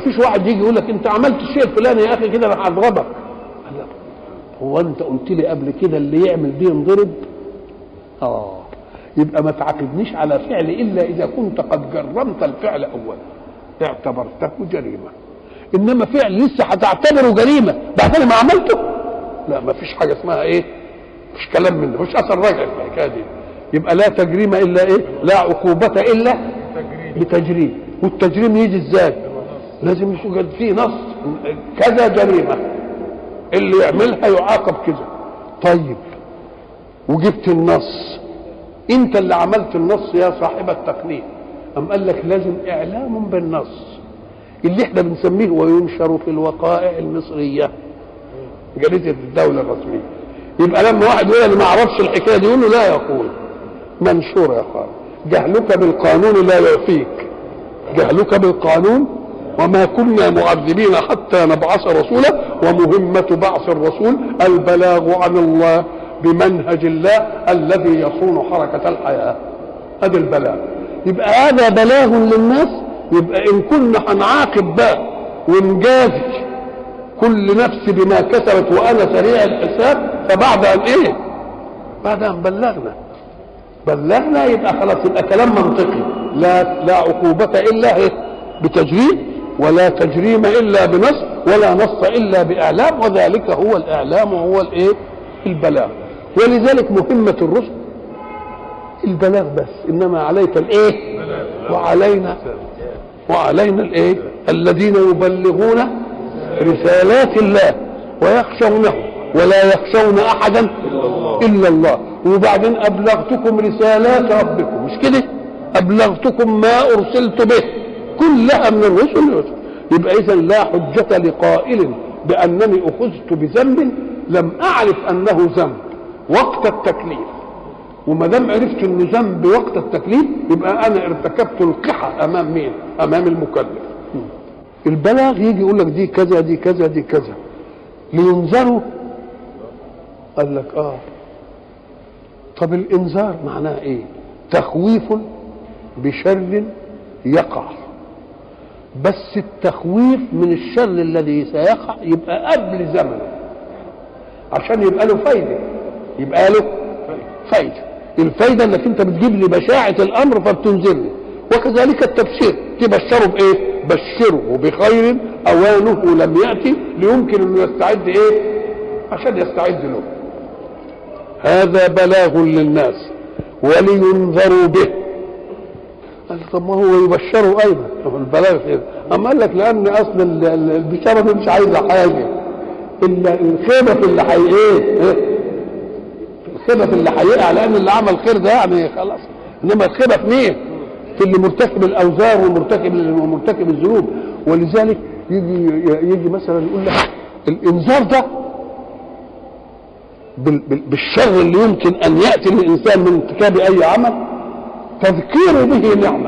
فيش واحد يجي يقول لك انت عملت الشيء الفلاني يا اخي كده انا هضربك قال لا هو انت قلت لي قبل كده اللي يعمل دي ينضرب اه يبقى ما تعاقبنيش على فعل الا اذا كنت قد جرمت الفعل اولا اعتبرته جريمه انما فعل لسه هتعتبره جريمه بعد ما عملته لا ما فيش حاجه اسمها ايه مش كلام منه مش اثر رجع في الحكايه دي يبقى لا تجريم الا ايه لا عقوبه الا بتجريم والتجريم يجي ازاي لازم يوجد فيه نص كذا جريمه اللي يعملها يعاقب كذا طيب وجبت النص انت اللي عملت النص يا صاحب التقنين ام قال لك لازم اعلام بالنص اللي احنا بنسميه وينشر في الوقائع المصريه جريده الدوله الرسميه يبقى لما واحد يقول انا ما اعرفش الحكايه دي يقول له لا يقول منشور يا خالد جهلك بالقانون لا يعفيك جهلك بالقانون وما كنا معذبين حتى نبعث رسولا ومهمة بعث الرسول البلاغ عن الله بمنهج الله الذي يصون حركة الحياة هذا البلاغ يبقى هذا بلاغ للناس يبقى إن كنا هنعاقب بقى ونجازي كل نفس بما كسبت وأنا سريع الحساب فبعد أن إيه؟ بعد أن بلغنا بلغنا يبقى خلاص يبقى كلام منطقي لا لا عقوبة إلا إيه؟ بتجريم ولا تجريم إلا بنص ولا نص إلا بإعلام وذلك هو الإعلام وهو الإيه؟ البلاغ ولذلك مهمة الرسل البلاغ بس إنما عليك الإيه؟ وعلينا وعلينا الإيه؟ الذين يبلغون رسالات الله ويخشونه ولا يخشون أحدا إلا الله وبعدين أبلغتكم رسالات ربكم مش كده؟ أبلغتكم ما أرسلت به كلها من الرسل يبقى إذا لا حجة لقائل بأنني أخذت بذنب لم أعرف أنه ذنب وقت التكليف وما دام عرفت انه ذنب وقت التكليف يبقى انا ارتكبت القحة امام مين؟ امام المكلف. البلاغ يجي يقول لك دي كذا دي كذا دي كذا لينذروا قال لك اه طب الانذار معناه ايه؟ تخويف بشر يقع بس التخويف من الشر الذي سيقع يبقى قبل زمنه عشان يبقى له فايده يبقى له فايده الفايده انك انت بتجيب لي بشاعه الامر فبتنزلني وكذلك التبشير تبشره بايه؟ بشره بخير اوانه لم ياتي ليمكن انه يستعد ايه؟ عشان يستعد له هذا بلاغ للناس ولينذروا به قال طب ما هو يبشروا ايضا طب البلاغ كده اما قال لك لان اصل ال- ال- البشاره دي مش عايزه حاجه الا الخيبه في اللي حي ايه إيه؟ الخيبه في اللي هيقع لان اللي عمل خير ده يعني خلاص انما الخيبه في مين؟ في اللي مرتكب الاوزار ومرتكب ومرتكب الذنوب ولذلك يجي يجي مثلا يقول لك الانذار ده بال- بال- بالشر اللي يمكن ان ياتي للانسان من ارتكاب اي عمل تذكير به نعمه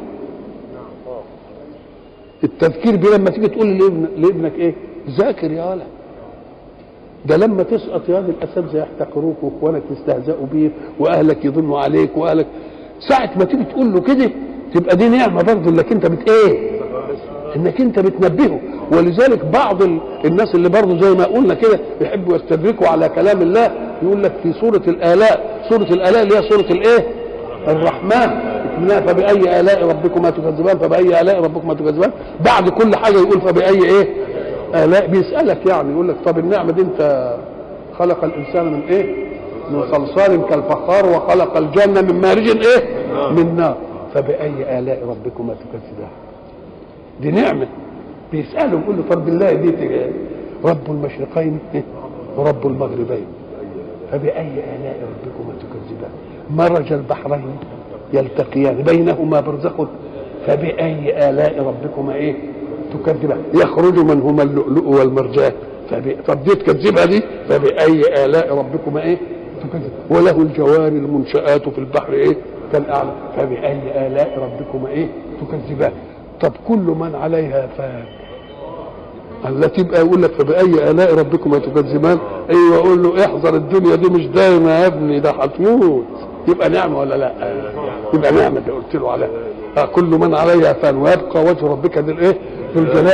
التذكير به لما تيجي تقول لابن- لابنك ايه ذاكر يا ولد ده لما تسقط يا هذه الاساتذه يحتقروك واخوانك يستهزئوا بيك واهلك يظنوا عليك واهلك ساعه ما تيجي تقول له كده تبقى دي نعمه برضه انك انت بت ايه انك انت بتنبهه ولذلك بعض ال- الناس اللي برضه زي ما قلنا كده يحبوا يستدركوا على كلام الله يقول لك في سوره الالاء سوره الالاء اللي هي سوره الايه الرحمن منها فبأي آلاء ربكما تكذبان فبأي آلاء ربكما تكذبان بعد كل حاجة يقول فبأي إيه آلاء بيسألك يعني يقول لك طب النعمة دي أنت خلق الإنسان من إيه من صلصال كالفخار وخلق الجنة من مارج إيه من نار فبأي آلاء ربكما تكذبان دي نعمة بيسأله يقول له طب بالله دي تجاه رب المشرقين إيه؟ ورب المغربين فبأي آلاء ربكما تكذبان مرج البحرين يلتقيان بينهما برزخ فبأي آلاء ربكما إيه تكذبان يخرج منهما اللؤلؤ والمرجان فب... طب دي تكذبها دي فبأي آلاء ربكما إيه تكذب وله الجوار المنشآت في البحر إيه كالأعلى فبأي آلاء ربكما إيه تكذبان طب كل من عليها فان التي يبقى يقول لك فبأي آلاء ربكما تكذبان ايوه اقول له احذر الدنيا دي مش دايمه يا ابني ده هتموت يبقى نعمه ولا لا؟ يبقى نعمه اللي قلت له عليها آه، كل من عليها فان ويبقى وجه ربك ذي الايه؟ ذو الجلال